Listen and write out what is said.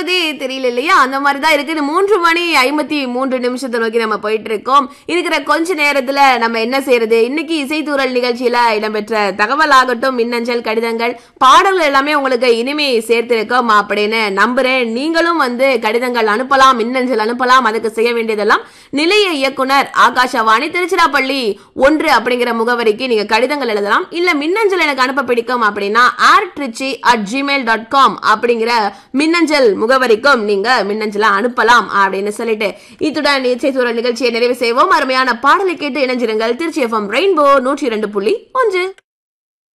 போறதே தெரியல இல்லையா அந்த மாதிரி தான் இருக்கு இது மூன்று மணி ஐம்பத்தி மூன்று நிமிஷத்தை நோக்கி நம்ம போயிட்டு இருக்கோம் இருக்கிற கொஞ்ச நேரத்துல நம்ம என்ன செய்யறது இன்னைக்கு இசைத்தூரல் நிகழ்ச்சியில இடம்பெற்ற தகவல் ஆகட்டும் மின்னஞ்சல் கடிதங்கள் பாடல்கள் எல்லாமே உங்களுக்கு இனிமே சேர்த்திருக்கோம் அப்படின்னு நம்புறேன் நீங்களும் வந்து கடிதங்கள் அனுப்பலாம் மின்னஞ்சல் அனுப்பலாம் அதுக்கு செய்ய வேண்டியதெல்லாம் நிலைய இயக்குனர் ஆகாஷவாணி திருச்சிராப்பள்ளி ஒன்று அப்படிங்கிற முகவரிக்கு நீங்க கடிதங்கள் எழுதலாம் இல்ல மின்னஞ்சல் எனக்கு அனுப்ப பிடிக்கும் அப்படின்னா R Trichy at Gmail dot com அப்படிங்கிற மின்னஞ்சல் முகவரிக்கும் நீங்க மின்னஞ்சலை அனுப்பலாம் அப்படின்னு சொல்லிட்டு இத்துடன் இசைத்தூரல் நிகழ்ச்சியை நிறைவு செய்வோம் அருமையான பாடலை கேட்டு இணைஞ்சிருங்கள் திருச்சி எஃப்எம் ரெயின்போ நூற்றி இரண்டு புள்ளி ஒன்று